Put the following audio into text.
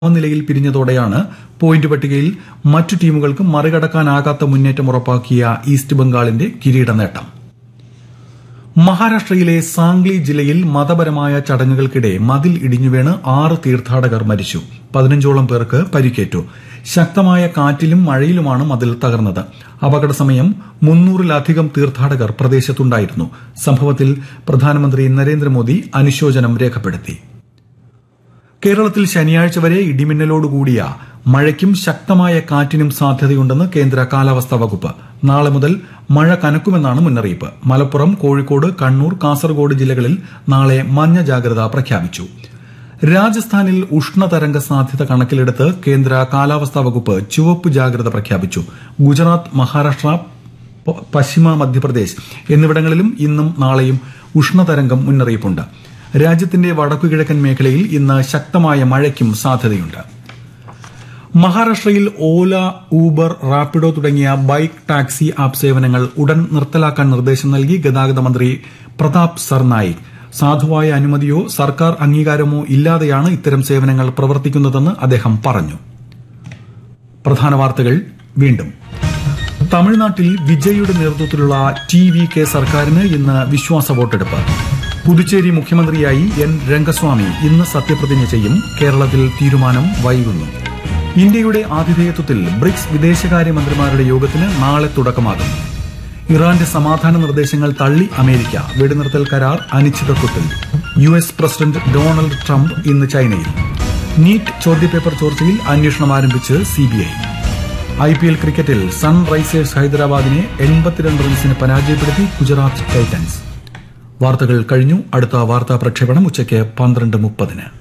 സമനിലയിൽ പിരിഞ്ഞതോടെയാണ് പോയിന്റ് പട്ടികയിൽ മറ്റു ടീമുകൾക്ക് മറികടക്കാനാകാത്ത മുന്നേറ്റം ഉറപ്പാക്കിയ ഈസ്റ്റ് ബംഗാളിന്റെ കിരീട നേട്ടം മഹാരാഷ്ട്രയിലെ സാംഗ്ലി ജില്ലയിൽ മതപരമായ ചടങ്ങുകൾക്കിടെ മതിൽ ഇടിഞ്ഞുവീണ് ആറ് തീർത്ഥാടകർ മരിച്ചു പതിനഞ്ചോളം പേർക്ക് പരിക്കേറ്റു ശക്തമായ കാറ്റിലും മഴയിലുമാണ് മതിൽ തകർന്നത് അപകട സമയം മുന്നൂറിലധികം തീർത്ഥാടകർ പ്രദേശത്തുണ്ടായിരുന്നു സംഭവത്തിൽ പ്രധാനമന്ത്രി നരേന്ദ്രമോദി അനുശോചനം രേഖപ്പെടുത്തി കേരളത്തിൽ ശനിയാഴ്ച വരെ ഇടിമിന്നലോടുകൂടിയ മഴയ്ക്കും ശക്തമായ കാറ്റിനും സാധ്യതയുണ്ടെന്ന് കേന്ദ്ര കാലാവസ്ഥാ വകുപ്പ് നാളെ മുതൽ മഴ കനക്കുമെന്നാണ് മുന്നറിയിപ്പ് മലപ്പുറം കോഴിക്കോട് കണ്ണൂർ കാസർഗോഡ് ജില്ലകളിൽ നാളെ മഞ്ഞ ജാഗ്രത പ്രഖ്യാപിച്ചു രാജസ്ഥാനിൽ ഉഷ്ണതരംഗ സാധ്യത കണക്കിലെടുത്ത് കേന്ദ്ര കാലാവസ്ഥാ വകുപ്പ് ചുവപ്പ് ജാഗ്രത പ്രഖ്യാപിച്ചു ഗുജറാത്ത് മഹാരാഷ്ട്ര പ- പശ്ചിമ മധ്യപ്രദേശ് എന്നിവിടങ്ങളിലും ഇന്നും നാളെയും ഉഷ്ണതരംഗം മുന്നറിയിപ്പുണ്ട് രാജ്യത്തിന്റെ വടക്കുകിഴക്കൻ മേഖലയിൽ ഇന്ന് ശക്തമായ മഴയ്ക്കും സാധ്യതയുണ്ട് മഹാരാഷ്ട്രയിൽ ഓല ഊബർ റാപ്പിഡോ തുടങ്ങിയ ബൈക്ക് ടാക്സി ആപ്പ് സേവനങ്ങൾ ഉടൻ നിർത്തലാക്കാൻ നിർദ്ദേശം നൽകി ഗതാഗത മന്ത്രി പ്രതാപ് സർനായിക് സാധുവായ അനുമതിയോ സർക്കാർ അംഗീകാരമോ ഇല്ലാതെയാണ് ഇത്തരം സേവനങ്ങൾ പ്രവർത്തിക്കുന്നതെന്ന് അദ്ദേഹം പറഞ്ഞു പ്രധാന വാർത്തകൾ വീണ്ടും തമിഴ്നാട്ടിൽ വിജയുടെ നേതൃത്വത്തിലുള്ള ടി വി കെ സർക്കാരിന് ഇന്ന് വിശ്വാസ വോട്ടെടുപ്പ് പുതുച്ചേരി മുഖ്യമന്ത്രിയായി എൻ രംഗസ്വാമി ഇന്ന് സത്യപ്രതിജ്ഞ ചെയ്യും കേരളത്തിൽ തീരുമാനം വൈകുന്നു ഇന്ത്യയുടെ ആതിഥേയത്വത്തിൽ ബ്രിക്സ് വിദേശകാര്യമന്ത്രിമാരുടെ യോഗത്തിന് നാളെ തുടക്കമാകും ഇറാന്റെ സമാധാന നിർദ്ദേശങ്ങൾ തള്ളി അമേരിക്ക വെടിനിർത്തൽ കരാർ അനിശ്ചിതത്വത്തിൽ U S president Donald Trump ഇന്ന് ചൈനയിൽ നീറ്റ് ചോദ്യപേപ്പർ ചോർച്ചയിൽ അന്വേഷണം ആരംഭിച്ച് സിബിഐ ഐ പി എൽ ക്രിക്കറ്റിൽ സൺറൈസേഴ്സ് ഹൈദരാബാദിനെ എൺപത്തിരണ്ട് റൺസിന് പരാജയപ്പെടുത്തി ഗുജറാത്ത് ടൈറ്റൻസ് വാർത്തകൾ കഴിഞ്ഞു അടുത്ത വാർത്താ പ്രക്ഷേപണം ഉച്ചയ്ക്ക് പന്ത്രണ്ട് മുപ്പതിന്